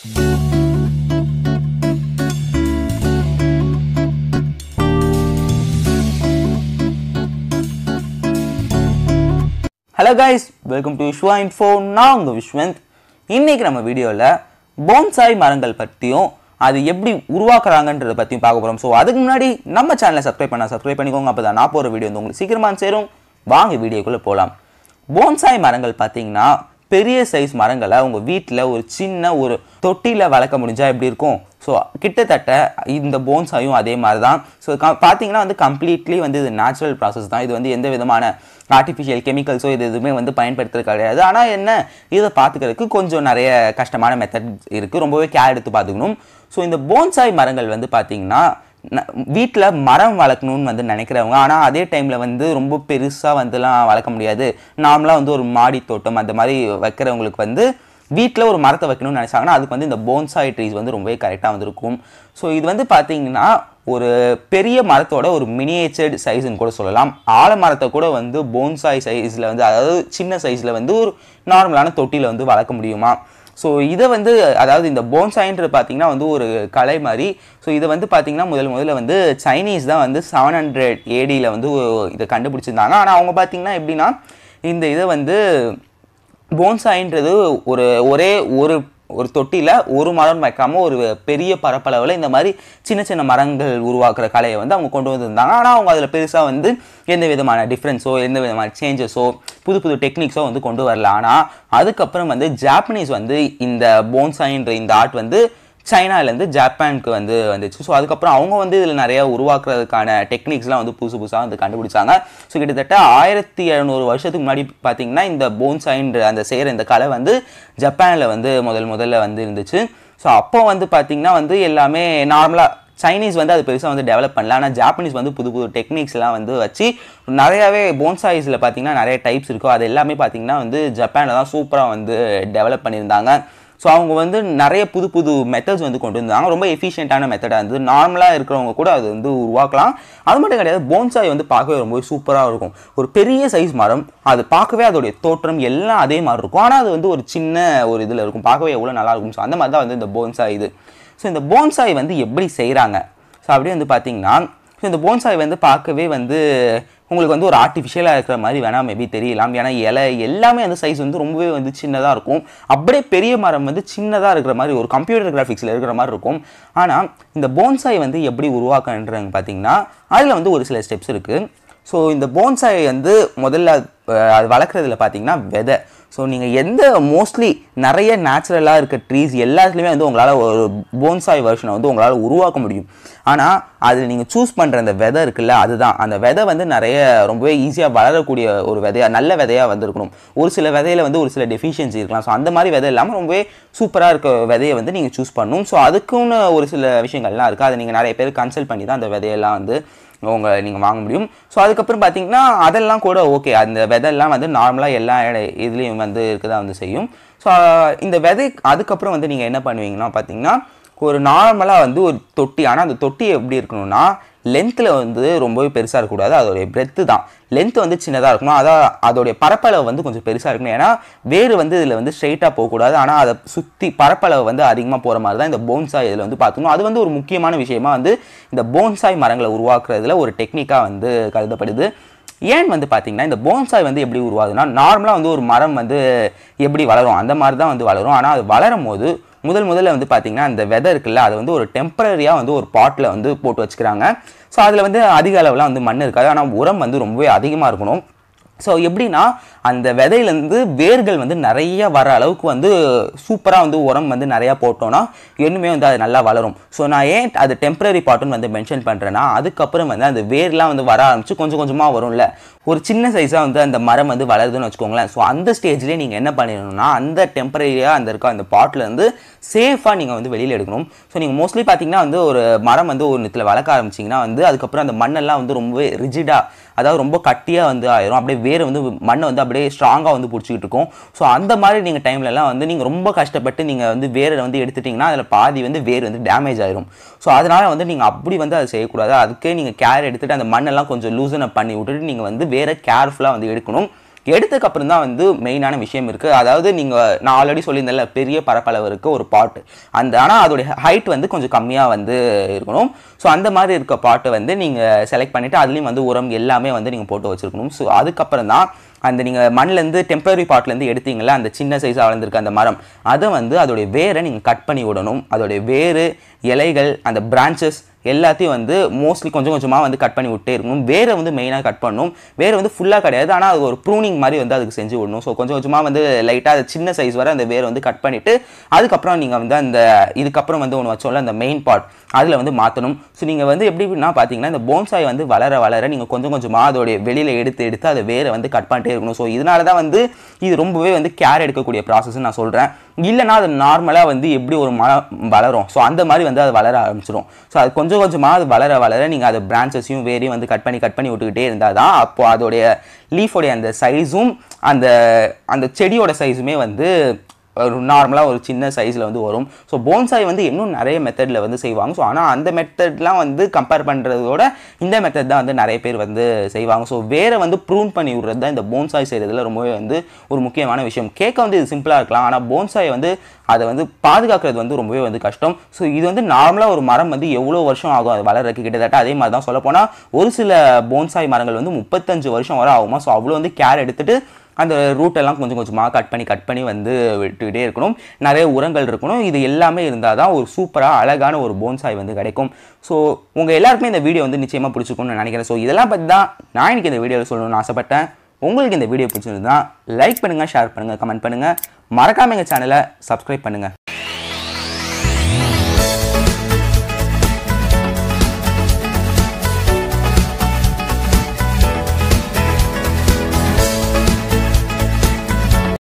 hello guys welcome to Viswa info நான் உங்கள் விஸ்வந்த் இன்னைக்கு நம்ம வீடியோவில் போன்சாய் மரங்கள் பற்றியும் அது எப்படி உருவாக்குறாங்கன்றதை பற்றியும் பார்க்க போகிறோம் ஸோ அதுக்கு முன்னாடி நம்ம சேனலை சப்ஸ்கிரைப் பண்ண சப்ஸ்கிரைப் பண்ணிக்கோங்க அப்போ தான் நான் போகிற வீடியோ வந்து உங்களுக்கு சீக்கிரமாக சேரும் வாங்க வீடியோக்குள்ளே போகலாம் போன்சாய் மரங்கள் பார்த்தீங்கன்னா பெரிய சைஸ் மரங்களை உங்கள் வீட்டில் ஒரு சின்ன ஒரு தொட்டியில் வளர்க்க முடிஞ்சால் எப்படி இருக்கும் ஸோ கிட்டத்தட்ட இந்த போன்சாயும் அதே மாதிரி தான் ஸோ பார்த்தீங்கன்னா வந்து கம்ப்ளீட்லி வந்து இது நேச்சுரல் ப்ராசஸ் தான் இது வந்து எந்த விதமான ஆர்டிஃபிஷியல் கெமிக்கல்ஸோ இது எதுவுமே வந்து பயன்படுத்துறது கிடையாது ஆனால் என்ன இதை பார்த்துக்கிறதுக்கு கொஞ்சம் நிறைய கஷ்டமான மெத்தட் இருக்குது ரொம்பவே கேர் எடுத்து பார்த்துக்கணும் ஸோ இந்த போன்சாய் மரங்கள் வந்து பார்த்தீங்கன்னா வீட்டில் மரம் வளர்க்கணும்னு வந்து நினைக்கிறவங்க ஆனால் அதே டைமில் வந்து ரொம்ப பெருசாக வந்துலாம் வளர்க்க முடியாது நார்மலாக வந்து ஒரு மாடி தோட்டம் அந்த மாதிரி வைக்கிறவங்களுக்கு வந்து வீட்டில் ஒரு மரத்தை வைக்கணும்னு நினச்சாங்கன்னா அதுக்கு வந்து இந்த போன்சாய் ட்ரீஸ் வந்து ரொம்பவே கரெக்டாக வந்திருக்கும் ஸோ இது வந்து பார்த்தீங்கன்னா ஒரு பெரிய மரத்தோட ஒரு மினியேச்சர்டு சைஸ்ன்னு கூட சொல்லலாம் ஆலமரத்தை கூட வந்து போன்சாய் சைஸில் வந்து அதாவது சின்ன சைஸில் வந்து ஒரு நார்மலான தொட்டியில் வந்து வளர்க்க முடியுமா ஸோ இதை வந்து அதாவது இந்த போன்சாயின்றது பார்த்தீங்கன்னா வந்து ஒரு கலை மாதிரி ஸோ இதை வந்து பார்த்தீங்கன்னா முதல் முதல்ல வந்து சைனீஸ் தான் வந்து செவன் ஹண்ட்ரட் ஏடியில் வந்து இதை கண்டுபிடிச்சிருந்தாங்க ஆனால் அவங்க பார்த்தீங்கன்னா எப்படின்னா இந்த இதை வந்து போன்சாயின்றது ஒரு ஒரே ஒரு ஒரு தொட்டியில் ஒரு மரம் வைக்காமல் ஒரு பெரிய பரப்பளவில் இந்த மாதிரி சின்ன சின்ன மரங்கள் உருவாக்குற கலையை வந்து அவங்க கொண்டு வந்திருந்தாங்க ஆனால் அவங்க அதில் பெருசாக வந்து எந்த விதமான டிஃப்ரென்ஸோ எந்த விதமான சேஞ்சஸோ புது புது டெக்னிக்ஸோ வந்து கொண்டு வரல ஆனால் அதுக்கப்புறம் வந்து ஜாப்பனீஸ் வந்து இந்த போன்சாயின்ற இந்த ஆர்ட் வந்து சைனாலேருந்து ஜப்பானுக்கு வந்து வந்துச்சு ஸோ அதுக்கப்புறம் அவங்க வந்து இதில் நிறைய உருவாக்குறதுக்கான டெக்னிக்ஸ்லாம் வந்து புதுசு புதுசாக வந்து கண்டுபிடிச்சாங்க ஸோ கிட்டத்தட்ட ஆயிரத்தி எழுநூறு வருஷத்துக்கு முன்னாடி பார்த்தீங்கன்னா இந்த போன்சைன்ற அந்த செய்கிற இந்த கலை வந்து ஜப்பானில் வந்து முதல் முதல்ல வந்து இருந்துச்சு ஸோ அப்போ வந்து பார்த்திங்கன்னா வந்து எல்லாமே நார்மலாக சைனீஸ் வந்து அது பெருசாக வந்து டெவலப் பண்ணல ஆனால் ஜாப்பனீஸ் வந்து புது புது டெக்னிக்ஸ்லாம் வந்து வச்சு நிறையாவே போன்சாய்ஸில் பார்த்தீங்கன்னா நிறைய டைப்ஸ் இருக்கும் அது எல்லாமே பார்த்தீங்கன்னா வந்து ஜப்பானில் தான் சூப்பராக வந்து டெவலப் பண்ணியிருந்தாங்க ஸோ அவங்க வந்து நிறைய புது புது மெத்தட்ஸ் வந்து கொண்டு வந்தாங்க ரொம்ப எஃபிஷியண்ட்டான மெத்தடாக இருந்தது நார்மலாக இருக்கிறவங்க கூட அது வந்து உருவாக்கலாம் அது மட்டும் கிடையாது போன்சாய் வந்து பார்க்கவே ரொம்பவே சூப்பராக இருக்கும் ஒரு பெரிய சைஸ் மரம் அது பார்க்கவே அதோடைய தோற்றம் எல்லாம் அதே மாதிரி இருக்கும் ஆனால் அது வந்து ஒரு சின்ன ஒரு இதில் இருக்கும் பார்க்கவே எவ்வளோ நல்லா இருக்கும் ஸோ அந்த மாதிரி தான் வந்து இந்த போன்சாய் இது ஸோ இந்த போன்சாய் வந்து எப்படி செய்கிறாங்க ஸோ அப்படியே வந்து பார்த்தீங்கன்னா ஸோ இந்த போன்சாய் வந்து பார்க்கவே வந்து உங்களுக்கு வந்து ஒரு ஆர்டிஃபிஷியலாக இருக்கிற மாதிரி வேணால் மேபி தெரியலாம் ஏன்னா இலை எல்லாமே அந்த சைஸ் வந்து ரொம்பவே வந்து சின்னதாக இருக்கும் அப்படியே பெரிய மரம் வந்து சின்னதாக இருக்கிற மாதிரி ஒரு கம்ப்யூட்டர் கிராஃபிக்ஸில் இருக்கிற மாதிரி இருக்கும் ஆனால் இந்த போன்சாய் வந்து எப்படி உருவாக்கன்றாங்க பார்த்தீங்கன்னா அதில் வந்து ஒரு சில ஸ்டெப்ஸ் இருக்குது ஸோ இந்த போன்சாய் வந்து முதல்ல அது வளர்க்குறதுல பார்த்தீங்கன்னா விதை ஸோ நீங்கள் எந்த மோஸ்ட்லி நிறைய நேச்சுரலாக இருக்க ட்ரீஸ் எல்லாத்துலேயுமே வந்து உங்களால் ஒரு போன்சாய் வெர்ஷனை வந்து உங்களால் உருவாக்க முடியும் ஆனால் அதில் நீங்கள் சூஸ் பண்ணுற அந்த விதை இருக்குல்ல அதுதான் அந்த விதை வந்து நிறைய ரொம்பவே ஈஸியாக வளரக்கூடிய ஒரு விதையாக நல்ல விதையாக வந்திருக்கணும் ஒரு சில விதையில வந்து ஒரு சில டெஃபிஷியன்சி இருக்கலாம் ஸோ அந்த மாதிரி விதை இல்லாமல் ரொம்பவே சூப்பராக இருக்க விதையை வந்து நீங்கள் சூஸ் பண்ணணும் ஸோ அதுக்குன்னு ஒரு சில விஷயங்கள்லாம் இருக்குது அதை நீங்கள் நிறைய பேர் கன்சல்ட் பண்ணி தான் அந்த விதையெல்லாம் வந்து உங்க நீங்கள் வாங்க முடியும் ஸோ அதுக்கப்புறம் பார்த்தீங்கன்னா அதெல்லாம் கூட ஓகே அந்த விதையெல்லாம் வந்து நார்மலாக எல்லா இதுலேயும் வந்து இருக்கதான் வந்து செய்யும் ஸோ இந்த விதை அதுக்கப்புறம் வந்து நீங்கள் என்ன பண்ணுவீங்கன்னா பார்த்தீங்கன்னா ஒரு நார்மலாக வந்து ஒரு தொட்டி ஆனால் அந்த தொட்டி எப்படி இருக்கணும்னா லென்த்தில் வந்து ரொம்பவே பெருசாக இருக்கக்கூடாது அதோடைய பிரெத்து தான் லென்த் வந்து சின்னதாக இருக்கணும் அதான் அதோடைய பரப்பளவு வந்து கொஞ்சம் பெருசாக இருக்கணும் ஏன்னா வேறு வந்து இதில் வந்து ஸ்ட்ரைட்டாக போகக்கூடாது ஆனால் அதை சுற்றி பரப்பளவு வந்து அதிகமாக போகிற மாதிரி தான் இந்த போன்சாய் இதில் வந்து பார்த்துக்கணும் அது வந்து ஒரு முக்கியமான விஷயமா வந்து இந்த போன்சாய் மரங்களை உருவாக்குறதுல ஒரு டெக்னிக்காக வந்து கருதப்படுது ஏன் வந்து பார்த்தீங்கன்னா இந்த போன்சாய் வந்து எப்படி உருவாகுதுன்னா நார்மலாக வந்து ஒரு மரம் வந்து எப்படி வளரும் அந்த மாதிரி தான் வந்து வளரும் ஆனால் அது வளரும் போது முதல் முதல்ல வந்து பார்த்தீங்கன்னா அந்த வெதை இருக்குல்ல அது வந்து ஒரு டெம்பரரியாக வந்து ஒரு பாட்டில் வந்து போட்டு வச்சுக்கிறாங்க ஸோ அதில் வந்து அதிக அளவில் வந்து மண் இருக்காது ஆனால் உரம் வந்து ரொம்பவே அதிகமாக இருக்கணும் ஸோ எப்படின்னா அந்த விதையிலேருந்து வேர்கள் வந்து நிறைய வர அளவுக்கு வந்து சூப்பராக வந்து உரம் வந்து நிறையா போட்டோன்னா இன்னுமே வந்து அது நல்லா வளரும் ஸோ நான் ஏன் அது டெம்பரரி பாட்டுன்னு வந்து மென்ஷன் பண்ணுறேன்னா அதுக்கப்புறம் வந்து அந்த வேர்லாம் வந்து வர ஆரம்பிச்சு கொஞ்சம் கொஞ்சமாக வரும்ல ஒரு சின்ன சைஸாக வந்து அந்த மரம் வந்து வளருதுன்னு வச்சுக்கோங்களேன் ஸோ அந்த ஸ்டேஜ்லேயே நீங்கள் என்ன பண்ணிடணும்னா அந்த டெம்பரரியாக அந்த இருக்க அந்த பாட்டிலேருந்து சேஃபாக நீங்கள் வந்து வெளியில் எடுக்கணும் ஸோ நீங்கள் மோஸ்ட்லி பார்த்தீங்கன்னா வந்து ஒரு மரம் வந்து ஒரு நிலத்தில் வளர்க்க ஆரம்பிச்சிங்கன்னா வந்து அதுக்கப்புறம் அந்த மண்ணெல்லாம் வந்து ரொம்பவே ரிஜிடாக அதாவது ரொம்ப கட்டியாக வந்து ஆயிரும் அப்படியே வேறு வந்து மண்ணை வந்து அப்படியே ஸ்ட்ராங்காக வந்து பிடிச்சிக்கிட்டு இருக்கும் ஸோ அந்த மாதிரி நீங்கள் டைம்லலாம் வந்து நீங்கள் ரொம்ப கஷ்டப்பட்டு நீங்கள் வந்து வேரை வந்து எடுத்துட்டிங்கன்னா அதில் பாதி வந்து வேர் வந்து டேமேஜ் ஆயிரும் ஸோ அதனால் வந்து நீங்கள் அப்படி வந்து அதை செய்யக்கூடாது அதுக்கே நீங்கள் கேர் எடுத்துகிட்டு அந்த மண்ணெல்லாம் கொஞ்சம் லூசன் அப் பண்ணி விட்டுட்டு நீங்கள் வந்து வேற கேர்ஃபுல்லாக வந்து எடுக்கணும் எடுத்ததுக்கு அப்புறம் தான் வந்து மெயினான விஷயம் இருக்குது அதாவது நீங்கள் நான் ஆல்ரெடி சொல்லியிருந்தேன்ல பெரிய பரப்பளவு இருக்க ஒரு பாட்டு அந்த ஆனால் அதோடைய ஹைட் வந்து கொஞ்சம் கம்மியாக வந்து இருக்கணும் ஸோ அந்த மாதிரி இருக்க பாட்டை வந்து நீங்கள் செலக்ட் பண்ணிவிட்டு அதுலேயும் வந்து உரம் எல்லாமே வந்து நீங்கள் போட்டு வச்சுருக்கணும் ஸோ அதுக்கப்புறம் தான் அந்த நீங்கள் மண்ணிலேருந்து டெம்பரரி பாட்லேருந்து எடுத்தீங்களா அந்த சின்ன சைஸாக வளர்ந்துருக்க அந்த மரம் அதை வந்து அதோடைய வேரை நீங்கள் கட் பண்ணி விடணும் அதோடைய வேறு இலைகள் அந்த பிரான்ச்சஸ் எல்லாத்தையும் வந்து மோஸ்ட்லி கொஞ்சம் கொஞ்சமாக வந்து கட் பண்ணி விட்டே இருக்கணும் வேரை வந்து மெயினாக கட் பண்ணணும் வேரை வந்து ஃபுல்லாக கிடையாது ஆனால் அது ஒரு ப்ரூனிங் மாதிரி வந்து அதுக்கு செஞ்சு விடணும் ஸோ கொஞ்சம் கொஞ்சமாக வந்து லைட்டாக அது சின்ன சைஸ் வரை அந்த வேரை வந்து கட் பண்ணிவிட்டு அதுக்கப்புறம் நீங்கள் வந்து அந்த இதுக்கப்புறம் வந்து ஒன்று வச்சோம்ல அந்த மெயின் பார்ட் அதில் வந்து மாற்றணும் ஸோ நீங்கள் வந்து எப்படின்னா பார்த்தீங்கன்னா இந்த போன்சாய் வந்து வளர வளர நீங்கள் கொஞ்சம் கொஞ்சமாக அதோடைய வெளியில் எடுத்து எடுத்து அதை வேரை வந்து கட் பண்ணிட்டே இருக்கணும் ஸோ இதனால தான் வந்து இது ரொம்பவே வந்து கேர் எடுக்கக்கூடிய ப்ராசஸ்ன்னு நான் சொல்கிறேன் இல்லைனா அது நார்மலாக வந்து எப்படி ஒரு மரம் வளரும் ஸோ அந்த மாதிரி வந்து அது வளர ஆரம்பிச்சிடும் ஸோ அது கொஞ்சம் கொஞ்சமாக அது வளர வளர நீங்கள் அது பிரான்ச்சஸையும் வேரையும் வந்து கட் பண்ணி கட் பண்ணி விட்டுக்கிட்டே இருந்தால் தான் அப்போது அதோடைய லீஃபோடைய அந்த சைஸும் அந்த அந்த செடியோட சைஸுமே வந்து ஒரு நார்மலாக ஒரு சின்ன சைஸில் வந்து வரும் ஸோ போன்சாய் வந்து இன்னும் நிறைய மெத்தடில் வந்து செய்வாங்க ஸோ ஆனால் அந்த மெத்தட்லாம் வந்து கம்பேர் பண்ணுறதோட இந்த மெத்தட் தான் வந்து நிறைய பேர் வந்து செய்வாங்க ஸோ வேற வந்து ப்ரூன் பண்ணி விடுறது தான் இந்த போன்சாய் செய்கிறதுல ரொம்பவே வந்து ஒரு முக்கியமான விஷயம் கேட்க வந்து இது சிம்பிளாக இருக்கலாம் ஆனால் போன்சாயை வந்து அதை வந்து பாதுகாக்கிறது வந்து ரொம்பவே வந்து கஷ்டம் ஸோ இது வந்து நார்மலாக ஒரு மரம் வந்து எவ்வளோ வருஷம் ஆகும் அது வளர்றதுக்கு கிட்டத்தட்ட அதே மாதிரி தான் சொல்லப்போனால் ஒரு சில போன்சாய் மரங்கள் வந்து முப்பத்தஞ்சு வருஷம் வரை ஆகுமா ஸோ அவ்வளோ வந்து கேர் எடுத்துட்டு அந்த ரூட் எல்லாம் கொஞ்சம் கொஞ்சமாக கட் பண்ணி கட் பண்ணி வந்து விட்டுக்கிட்டே இருக்கணும் நிறைய உரங்கள் இருக்கணும் இது எல்லாமே இருந்தால் தான் ஒரு சூப்பராக அழகான ஒரு போன்சாய் வந்து கிடைக்கும் ஸோ உங்கள் எல்லாருக்குமே இந்த வீடியோ வந்து நிச்சயமாக பிடிச்சிருக்கும்னு நினைக்கிறேன் ஸோ இதெல்லாம் பற்றி தான் நான் இன்னைக்கு இந்த வீடியோவில் சொல்லணும்னு ஆசைப்பட்டேன் உங்களுக்கு இந்த வீடியோ பிடிச்சிருந்தா லைக் பண்ணுங்கள் ஷேர் பண்ணுங்கள் கமெண்ட் பண்ணுங்கள் மறக்காம எங்கள் சேனலை சப்ஸ்கிரைப் பண்ணுங்கள்